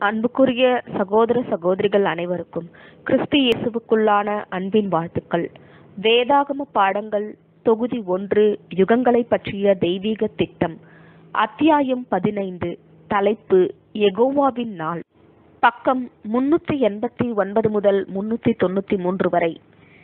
அன்புக்குரிய சகோதர சகோதரிகள் அனைவருக்கும் கிறிஸ்து இயேசுவுக்குள்ளான அன்பின் வாழ்த்துக்கள் வேதாகம பாடங்கள் தொகுதி ஒன்று யுகங்களை பற்றிய தெய்வீக திட்டம் அத்தியாயம் பதினைந்து தலைப்பு எகோவாவின் நாள் பக்கம் முன்னூத்தி எண்பத்தி ஒன்பது முதல் முன்னூத்தி தொண்ணூத்தி மூன்று வரை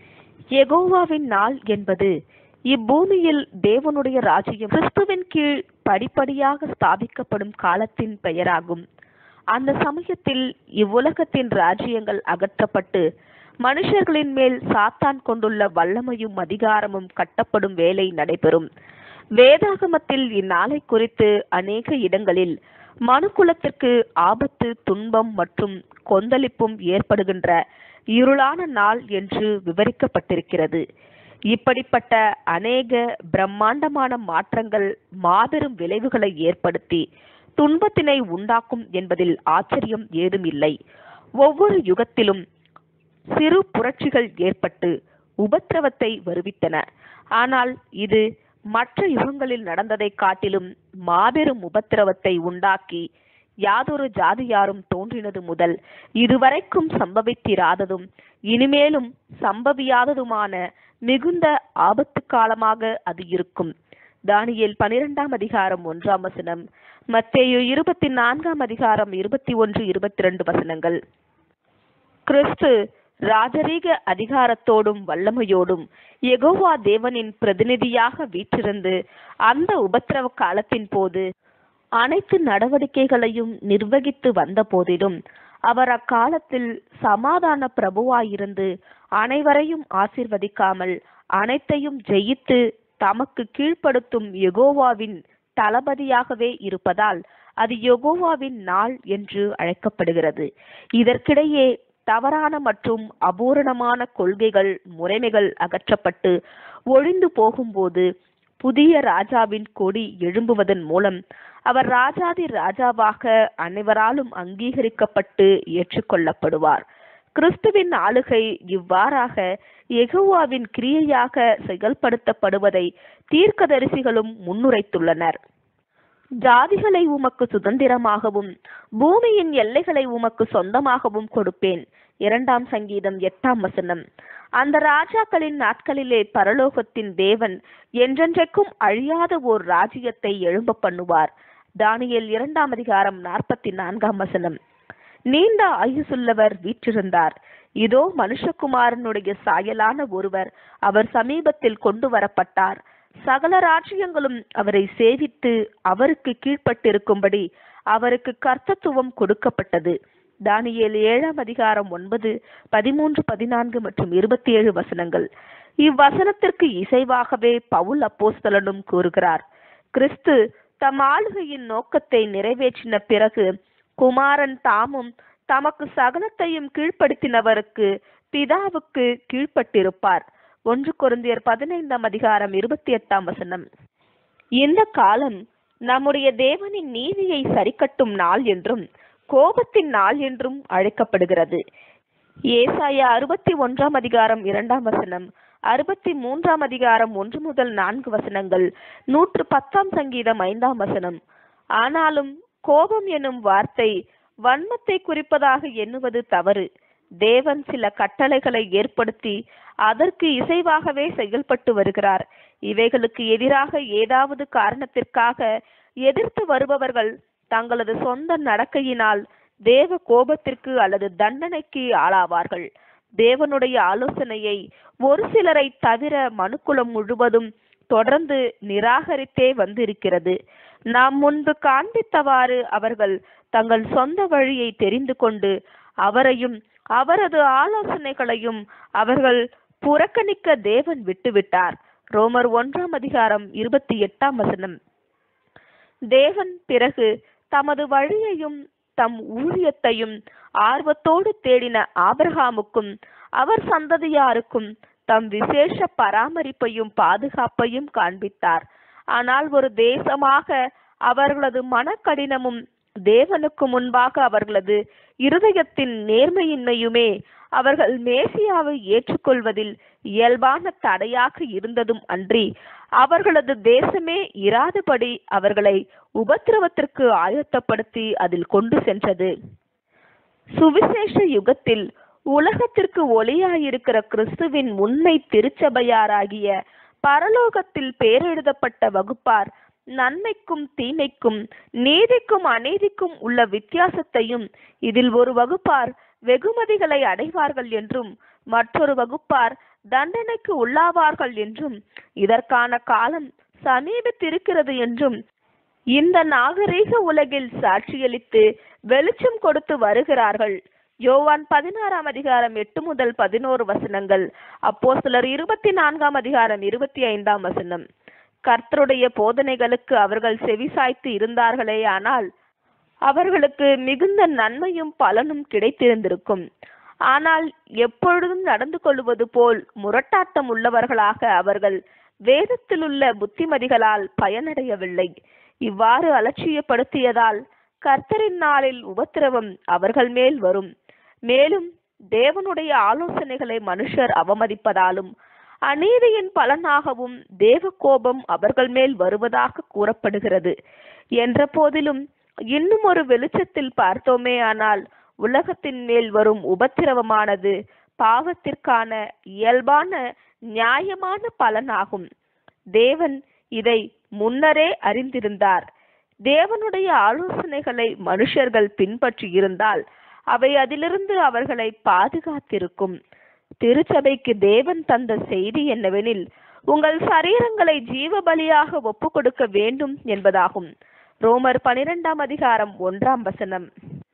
எகோவாவின் நாள் என்பது இப்பூமியில் தேவனுடைய ராஜ்யம் கிறிஸ்துவின் கீழ் படிப்படியாக ஸ்தாபிக்கப்படும் காலத்தின் பெயராகும் அந்த சமயத்தில் இவ்வுலகத்தின் ராஜ்யங்கள் அகற்றப்பட்டு மனுஷர்களின் மேல் சாத்தான் கொண்டுள்ள வல்லமையும் அதிகாரமும் கட்டப்படும் வேலை நடைபெறும் வேதாகமத்தில் இந்நாளை குறித்து அநேக இடங்களில் மனுக்குலத்திற்கு ஆபத்து துன்பம் மற்றும் கொந்தளிப்பும் ஏற்படுகின்ற இருளான நாள் என்று விவரிக்கப்பட்டிருக்கிறது இப்படிப்பட்ட அநேக பிரம்மாண்டமான மாற்றங்கள் மாபெரும் விளைவுகளை ஏற்படுத்தி துன்பத்தினை உண்டாக்கும் என்பதில் ஆச்சரியம் ஏதுமில்லை ஒவ்வொரு யுகத்திலும் சிறு புரட்சிகள் ஏற்பட்டு உபத்திரவத்தை வருவித்தன ஆனால் இது மற்ற யுகங்களில் நடந்ததை காட்டிலும் மாபெரும் உபத்திரவத்தை உண்டாக்கி யாதொரு ஜாதியாரும் தோன்றினது முதல் இதுவரைக்கும் சம்பவித்திராததும் இனிமேலும் சம்பவியாததுமான மிகுந்த ஆபத்து காலமாக அது இருக்கும் தானியேல் பனிரெண்டாம் அதிகாரம் ஒன்றாம் வசனம் மத்தேயு இருபத்தி நான்காம் அதிகாரம் இருபத்தி ஒன்று இருபத்தி ரெண்டு வசனங்கள் கிறிஸ்து ராஜரீக அதிகாரத்தோடும் வல்லமையோடும் எகோவா தேவனின் பிரதிநிதியாக வீற்றிருந்து அந்த உபத்திரவ காலத்தின் போது அனைத்து நடவடிக்கைகளையும் நிர்வகித்து வந்த போதிலும் அவர் அக்காலத்தில் சமாதான பிரபுவாயிருந்து அனைவரையும் ஆசிர்வதிக்காமல் அனைத்தையும் ஜெயித்து தமக்கு கீழ்ப்படுத்தும் யெகோவாவின் தளபதியாகவே இருப்பதால் அது யெகோவாவின் நாள் என்று அழைக்கப்படுகிறது இதற்கிடையே தவறான மற்றும் அபூரணமான கொள்கைகள் முறைமைகள் அகற்றப்பட்டு ஒழிந்து போகும்போது புதிய ராஜாவின் கொடி எழும்புவதன் மூலம் அவர் ராஜாதி ராஜாவாக அனைவராலும் அங்கீகரிக்கப்பட்டு ஏற்றுக்கொள்ளப்படுவார் கிறிஸ்துவின் ஆளுகை இவ்வாறாக எகுவாவின் கிரியையாக செயல்படுத்தப்படுவதை தீர்க்கதரிசிகளும் முன்னுரைத்துள்ளனர் ஜாதிகளை உமக்கு சுதந்திரமாகவும் பூமியின் எல்லைகளை உமக்கு சொந்தமாகவும் கொடுப்பேன் இரண்டாம் சங்கீதம் எட்டாம் வசனம் அந்த ராஜாக்களின் நாட்களிலே பரலோகத்தின் தேவன் என்றென்றைக்கும் அழியாத ஓர் ராஜ்யத்தை எழும்ப பண்ணுவார் தானியல் இரண்டாம் அதிகாரம் நாற்பத்தி நான்காம் வசனம் நீண்ட ஆயுசுள்ளவர் வீற்றிருந்தார் இதோ மனுஷகுமாரனுடைய சாயலான ஒருவர் அவர் சமீபத்தில் கொண்டு வரப்பட்டார் சகல ராஜ்யங்களும் அவரை சேவித்து அவருக்கு கீழ்ப்பட்டிருக்கும்படி அவருக்கு கர்த்தத்துவம் கொடுக்கப்பட்டது தானியேல் ஏழாம் அதிகாரம் ஒன்பது பதிமூன்று பதினான்கு மற்றும் இருபத்தி ஏழு வசனங்கள் இவ்வசனத்திற்கு இசைவாகவே பவுல் அப்போஸ்தலனும் கூறுகிறார் கிறிஸ்து தம் ஆளுகையின் நோக்கத்தை நிறைவேற்றின பிறகு குமாரன் தாமும் தமக்கு சகலத்தையும் கீழ்ப்படுத்தினவருக்கு பிதாவுக்கு கீழ்ப்பட்டிருப்பார் ஒன்று குருந்தியர் பதினைந்தாம் அதிகாரம் இருபத்தி எட்டாம் வசனம் இந்த காலம் நம்முடைய தேவனின் நீதியை சரிக்கட்டும் நாள் என்றும் கோபத்தின் நாள் என்றும் அழைக்கப்படுகிறது ஏசாயா அறுபத்தி ஒன்றாம் அதிகாரம் இரண்டாம் வசனம் அறுபத்தி மூன்றாம் அதிகாரம் ஒன்று முதல் நான்கு வசனங்கள் நூற்று பத்தாம் சங்கீதம் ஐந்தாம் வசனம் ஆனாலும் கோபம் எனும் வார்த்தை வன்மத்தை குறிப்பதாக எண்ணுவது தவறு தேவன் சில கட்டளைகளை ஏற்படுத்தி அதற்கு இசைவாகவே செயல்பட்டு வருகிறார் இவைகளுக்கு எதிராக ஏதாவது காரணத்திற்காக எதிர்த்து வருபவர்கள் தங்களது சொந்த நடக்கையினால் தேவ கோபத்திற்கு அல்லது தண்டனைக்கு ஆளாவார்கள் தேவனுடைய ஆலோசனையை ஒரு சிலரை தவிர மனுக்குலம் முழுவதும் தொடர்ந்து நிராகரித்தே வந்திருக்கிறது நாம் முன்பு காண்பித்தவாறு அவர்கள் தங்கள் சொந்த வழியை தெரிந்து கொண்டு அவரையும் அவரது ஆலோசனைகளையும் அவர்கள் புறக்கணிக்க தேவன் விட்டுவிட்டார் ரோமர் ஒன்றாம் அதிகாரம் இருபத்தி எட்டாம் வசனம் தேவன் பிறகு தமது வழியையும் தம் ஊழியத்தையும் ஆர்வத்தோடு தேடின ஆபிரகாமுக்கும் அவர் சந்ததியாருக்கும் தம் விசேஷ பராமரிப்பையும் பாதுகாப்பையும் காண்பித்தார் ஆனால் ஒரு தேசமாக அவர்களது மனக்கடினமும் தேவனுக்கு முன்பாக அவர்களது இருதயத்தின் நேர்மையின்மையுமே அவர்கள் மேசியாவை ஏற்றுக்கொள்வதில் இயல்பான தடையாக இருந்ததும் அன்றி அவர்களது தேசமே இராதபடி அவர்களை உபத்திரவத்திற்கு ஆயத்தப்படுத்தி அதில் கொண்டு சென்றது சுவிசேஷ யுகத்தில் உலகத்திற்கு ஒளியாயிருக்கிற கிறிஸ்துவின் உண்மை திருச்சபையாராகிய பரலோகத்தில் பேரெழுதப்பட்ட வகுப்பார் நன்மைக்கும் தீமைக்கும் நீதிக்கும் அநீதிக்கும் உள்ள வித்தியாசத்தையும் இதில் ஒரு வகுப்பார் வெகுமதிகளை அடைவார்கள் என்றும் மற்றொரு வகுப்பார் தண்டனைக்கு உள்ளாவார்கள் என்றும் இதற்கான காலம் சமீபித்திருக்கிறது என்றும் இந்த நாகரீக உலகில் சாட்சியளித்து வெளிச்சம் கொடுத்து வருகிறார்கள் யோவான் பதினாறாம் அதிகாரம் எட்டு முதல் பதினோரு வசனங்கள் அப்போ சிலர் இருபத்தி நான்காம் அதிகாரம் இருபத்தி ஐந்தாம் வசனம் கர்த்தருடைய போதனைகளுக்கு அவர்கள் செவிசாய்த்து இருந்தார்களே ஆனால் அவர்களுக்கு மிகுந்த நன்மையும் பலனும் கிடைத்திருந்திருக்கும் ஆனால் எப்பொழுதும் நடந்து கொள்வது போல் முரட்டாட்டம் உள்ளவர்களாக அவர்கள் வேதத்திலுள்ள புத்திமதிகளால் பயனடையவில்லை இவ்வாறு அலட்சியப்படுத்தியதால் கர்த்தரின் நாளில் உபத்திரவம் அவர்கள் மேல் வரும் மேலும் தேவனுடைய ஆலோசனைகளை மனுஷர் அவமதிப்பதாலும் அநீதியின் பலனாகவும் தேவ கோபம் அவர்கள் மேல் வருவதாக கூறப்படுகிறது என்ற போதிலும் இன்னும் ஒரு வெளிச்சத்தில் பார்த்தோமே ஆனால் உலகத்தின் மேல் வரும் உபத்திரவமானது பாவத்திற்கான இயல்பான நியாயமான பலனாகும் தேவன் இதை முன்னரே அறிந்திருந்தார் தேவனுடைய ஆலோசனைகளை மனுஷர்கள் பின்பற்றி இருந்தால் அவை அதிலிருந்து அவர்களை பாதுகாத்திருக்கும் திருச்சபைக்கு தேவன் தந்த செய்தி என்னவெனில் உங்கள் சரீரங்களை ஜீவ பலியாக ஒப்பு கொடுக்க வேண்டும் என்பதாகும் ரோமர் பனிரெண்டாம் அதிகாரம் ஒன்றாம் வசனம்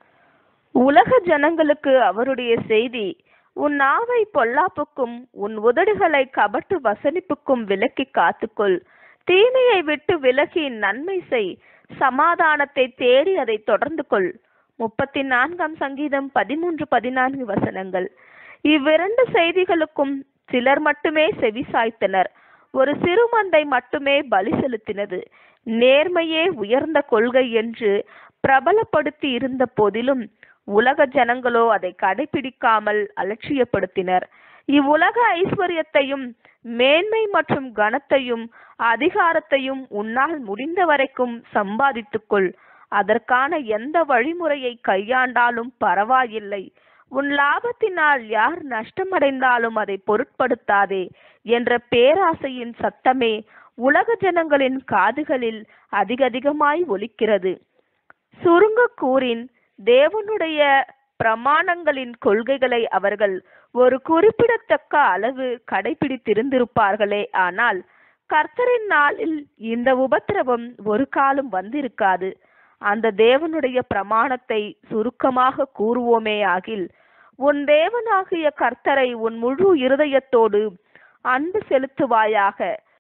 உலக ஜனங்களுக்கு அவருடைய செய்தி உன் நாவை பொல்லாப்புக்கும் உன் உதடுகளை கபட்டு வசனிப்புக்கும் விலக்கி காத்துக்கொள் தீமையை விட்டு விலகி நன்மை செய் சமாதானத்தை தேடி அதை தொடர்ந்து கொள் முப்பத்தி நான்காம் சங்கீதம் பதிமூன்று பதினான்கு வசனங்கள் இவ்விரண்டு செய்திகளுக்கும் சிலர் மட்டுமே செவி சாய்த்தனர் ஒரு சிறுமந்தை மட்டுமே பலி செலுத்தினது நேர்மையே உயர்ந்த கொள்கை என்று பிரபலப்படுத்தி இருந்த போதிலும் உலக ஜனங்களோ அதை கடைபிடிக்காமல் அலட்சியப்படுத்தினர் இவ்வுலக ஐஸ்வர்யத்தையும் மேன்மை மற்றும் கனத்தையும் அதிகாரத்தையும் உன்னால் முடிந்த வரைக்கும் சம்பாதித்துக்கொள் அதற்கான எந்த வழிமுறையை கையாண்டாலும் பரவாயில்லை உன் லாபத்தினால் யார் நஷ்டமடைந்தாலும் அதை பொருட்படுத்தாதே என்ற பேராசையின் சத்தமே உலக ஜனங்களின் காதுகளில் அதிகதிகமாய் ஒலிக்கிறது சுருங்க கூறின் தேவனுடைய பிரமாணங்களின் கொள்கைகளை அவர்கள் ஒரு குறிப்பிடத்தக்க அளவு கடைபிடித்திருந்திருப்பார்களே ஆனால் கர்த்தரின் நாளில் இந்த உபத்திரவம் ஒரு காலம் வந்திருக்காது அந்த தேவனுடைய பிரமாணத்தை சுருக்கமாக கூறுவோமே ஆகில் உன் தேவனாகிய கர்த்தரை உன் முழு இருதயத்தோடு அன்பு செலுத்துவாயாக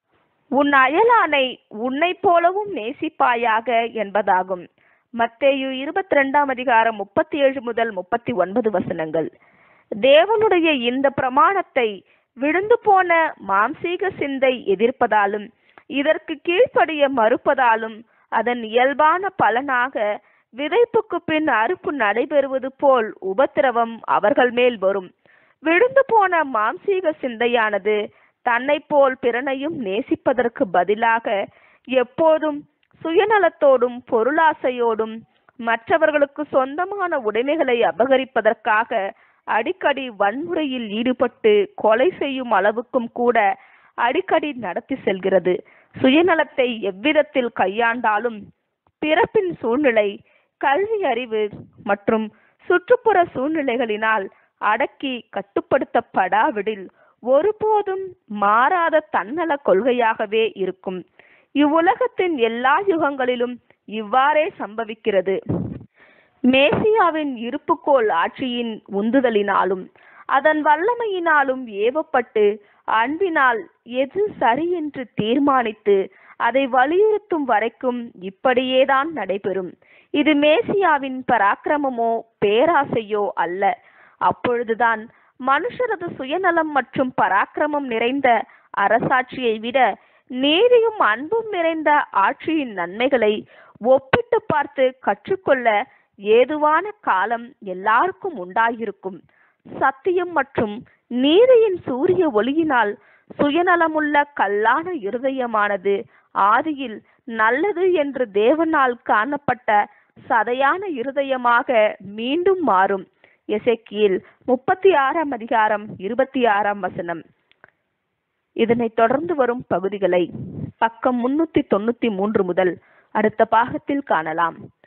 உன் அயலானை உன்னைப் போலவும் நேசிப்பாயாக என்பதாகும் மத்தேயு இருபத்தி ரெண்டாம் அதிகாரம் முப்பத்தி ஏழு முதல் முப்பத்தி ஒன்பது வசனங்கள் தேவனுடைய இந்த பிரமாணத்தை விழுந்து போன மாம்சீக சிந்தை எதிர்ப்பதாலும் இதற்கு கீழ்ப்படிய மறுப்பதாலும் அதன் இயல்பான பலனாக விதைப்புக்கு பின் அறுப்பு நடைபெறுவது போல் உபத்திரவம் அவர்கள் மேல் வரும் விழுந்து போன மாம்சீக சிந்தையானது தன்னை போல் பிறனையும் நேசிப்பதற்கு பதிலாக எப்போதும் சுயநலத்தோடும் பொருளாசையோடும் மற்றவர்களுக்கு சொந்தமான உடைமைகளை அபகரிப்பதற்காக அடிக்கடி வன்முறையில் ஈடுபட்டு கொலை செய்யும் அளவுக்கும் கூட அடிக்கடி நடத்தி செல்கிறது சுயநலத்தை எவ்விதத்தில் கையாண்டாலும் பிறப்பின் சூழ்நிலை கல்வி அறிவு மற்றும் சுற்றுப்புற சூழ்நிலைகளினால் அடக்கி கட்டுப்படுத்தப்படாவிடில் ஒருபோதும் மாறாத தன்னல கொள்கையாகவே இருக்கும் இவ்வுலகத்தின் எல்லா யுகங்களிலும் இவ்வாறே சம்பவிக்கிறது மேசியாவின் இருப்புக்கோள் ஆட்சியின் உந்துதலினாலும் அதன் வல்லமையினாலும் ஏவப்பட்டு அன்பினால் எது சரி என்று தீர்மானித்து அதை வலியுறுத்தும் வரைக்கும் இப்படியேதான் நடைபெறும் இது மேசியாவின் பராக்கிரமமோ பேராசையோ அல்ல அப்பொழுதுதான் மனுஷரது சுயநலம் மற்றும் பராக்கிரமம் நிறைந்த அரசாட்சியை விட நீதியும் அன்பும் நிறைந்த ஆட்சியின் நன்மைகளை ஒப்பிட்டு பார்த்து கற்றுக்கொள்ள ஏதுவான காலம் எல்லாருக்கும் உண்டாயிருக்கும் சத்தியம் மற்றும் நீதியின் சூரிய ஒளியினால் சுயநலமுள்ள கல்லான இருதயமானது ஆதியில் நல்லது என்று தேவனால் காணப்பட்ட சதையான இருதயமாக மீண்டும் மாறும் எசேக்கியேல் முப்பத்தி ஆறாம் அதிகாரம் இருபத்தி ஆறாம் வசனம் இதனைத் தொடர்ந்து வரும் பகுதிகளை பக்கம் முன்னூத்தி தொண்ணூத்தி மூன்று முதல் அடுத்த பாகத்தில் காணலாம்